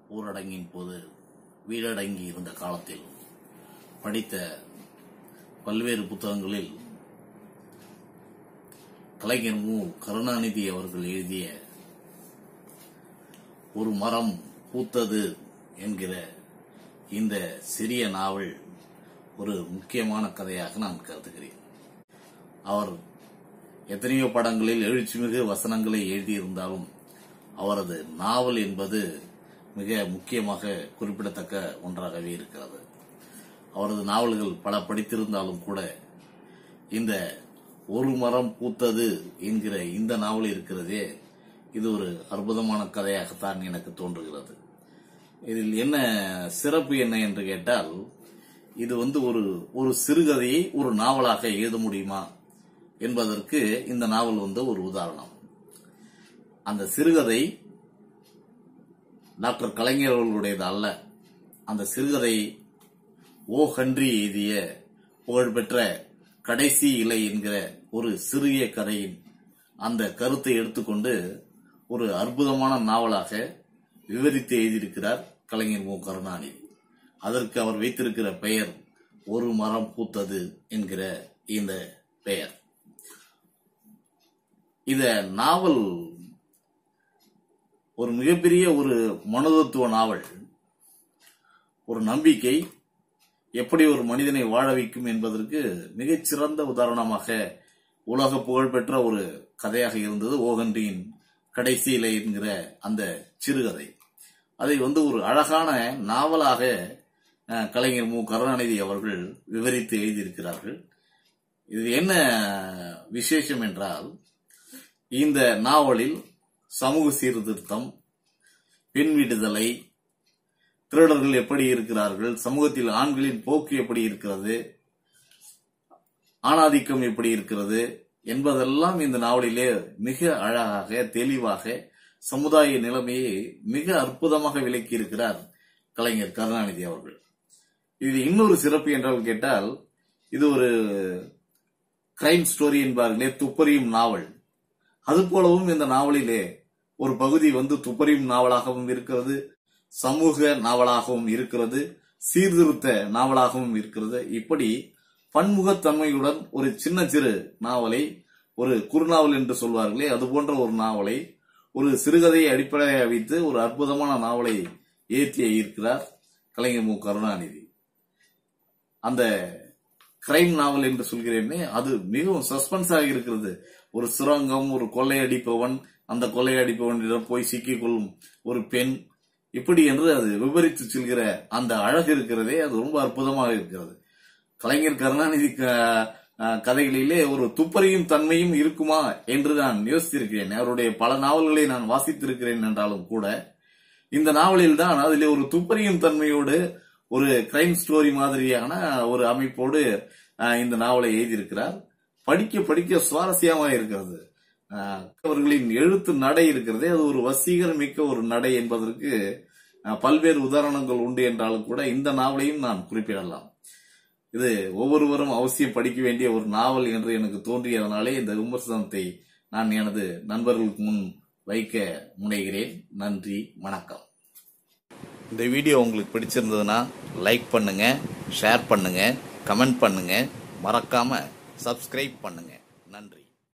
ஊரடங்கின் போது வீடடங்கி இருந்த காலத்தில் படித்த பல்வேறு புத்தகங்களில் கலைஞர் மு கருணாநிதி அவர்கள் எழுதிய ஒரு மரம் பூத்தது என்கிற இந்த சிறிய நாவல் ஒரு முக்கியமான கதையாக நான் கருதுகிறேன் அவர் எத்தனையோ படங்களில் எழுச்சிமிகு வசனங்களை எழுதியிருந்தாலும் அவரது நாவல் என்பது மிக முக்கியமாக குறிப்பிடத்தக்க ஒன்றாகவே இருக்கிறது அவரது நாவல்கள் பல படித்திருந்தாலும் கூட இந்த ஒரு மரம் பூத்தது என்கிற இந்த நாவல் இருக்கிறதே இது ஒரு அற்புதமான கதையாகத்தான் எனக்கு தோன்றுகிறது இதில் என்ன சிறப்பு என்ன என்று கேட்டால் இது வந்து ஒரு ஒரு சிறுகதையை ஒரு நாவலாக எழுத முடியுமா என்பதற்கு இந்த நாவல் வந்து ஒரு உதாரணம் அந்த சிறுகதை டாக்டர் கலைஞர் அவர்களுடையது அல்ல அந்த சிறுகதை ஓ ஹன்றி எழுதிய புகழ்பெற்ற கடைசி இலை என்கிற ஒரு சிறிய கதையின் அந்த கருத்தை எடுத்துக்கொண்டு ஒரு அற்புதமான நாவலாக விவரித்து எழுதியிருக்கிறார் கலைஞர் மு கருணாநிதி அதற்கு அவர் வைத்திருக்கிற பெயர் ஒரு மரம் பூத்தது என்கிற இந்த பெயர் இத நாவல் ஒரு மிகப்பெரிய ஒரு மனோதத்துவ நாவல் ஒரு நம்பிக்கை எப்படி ஒரு மனிதனை வாழ வைக்கும் என்பதற்கு மிகச்சிறந்த உதாரணமாக உலக புகழ்பெற்ற ஒரு கதையாக இருந்தது ஓகன்றியின் கடைசியில என்கிற அந்த சிறுகதை அதை வந்து ஒரு அழகான நாவலாக அஹ், கலைஞர் மு கருணாநிதி அவர்கள் விவரித்து எழுதியிருக்கிறார்கள் இது என்ன விசேஷம் என்றால் இந்த நாவலில் சமூக சீர்திருத்தம் பெண் விடுதலை திருடர்கள் எப்படி இருக்கிறார்கள் சமூகத்தில் ஆண்களின் போக்கு எப்படி இருக்கிறது ஆணாதிக்கம் எப்படி இருக்கிறது என்பதெல்லாம் இந்த நாவலிலே மிக அழகாக தெளிவாக சமுதாய நிலைமையை மிக அற்புதமாக விளக்கி இருக்கிறார் கலைஞர் கருணாநிதி அவர்கள் இது இன்னொரு சிறப்பு என்றால் கேட்டால் இது ஒரு கிரைம் ஸ்டோரி என்பார்களே துப்பறியும் நாவல் அது போலவும் இந்த நாவலிலே ஒரு பகுதி வந்து துப்பறியும் நாவலாகவும் இருக்கிறது சமூக நாவலாகவும் இருக்கிறது சீர்திருத்த நாவலாகவும் இருக்கிறது இப்படி பன்முகத்தன்மையுடன் ஒரு சின்ன சிறு நாவலை ஒரு குறுநாவல் என்று சொல்வார்களே அது போன்ற ஒரு நாவலை ஒரு சிறுகதையை அடிப்படையாக வைத்து ஒரு அற்புதமான நாவலை ஏற்றி இருக்கிறார் கலைஞர் மு கருணாநிதி அந்த கிரைம் நாவல் என்று சொல்கிறேனே அது மிகவும் சஸ்பென்ஸாக இருக்கிறது ஒரு சுரங்கம் ஒரு கொள்ளையடிப்பவன் அந்த கொள்ளையடிப்பவனிடம் போய் சிக்கிக்கொள்ளும் ஒரு பெண் இப்படி என்று அது விவரித்து செல்கிற அந்த அழகு இருக்கிறதே அது ரொம்ப அற்புதமாக இருக்கிறது கலைஞர் கருணாநிதி க- அஹ் கதைகளிலே ஒரு துப்பறியும் தன்மையும் இருக்குமா என்று நான் யோசித்திருக்கிறேன் அவருடைய பல நாவல்களை நான் வாசித்திருக்கிறேன் என்றாலும் கூட இந்த நாவலில் தான் அதிலே ஒரு துப்பறியும் தன்மையோடு ஒரு கிரைம் ஸ்டோரி மாதிரியான ஒரு அமைப்போடு அஹ், இந்த நாவலை எழுதியிருக்கிறார் படிக்க படிக்க சுவாரஸ்யமாக இருக்கிறது அஹ், அவர்களின் எழுத்து நடை இருக்கிறதே அது ஒரு வசீகரம் மிக்க ஒரு நடை என்பதற்கு அஹ், பல்வேறு உதாரணங்கள் உண்டு என்றாலும் கூட இந்த நாவலையும் நான் குறிப்பிடலாம் இது ஒவ்வொருவரும் அவசியம் படிக்க வேண்டிய ஒரு நாவல் என்று எனக்கு தோன்றியதனாலே இந்த விமர்சனத்தை நான் எனது நண்பர்களுக்கு முன் வைக்க முனைகிறேன் நன்றி வணக்கம் இந்த வீடியோ உங்களுக்கு பிடிச்சிருந்ததுன்னா லைக் பண்ணுங்க ஷேர் பண்ணுங்க கமெண்ட் பண்ணுங்க மறக்காம சப்ஸ்கிரைப் பண்ணுங்க நன்றி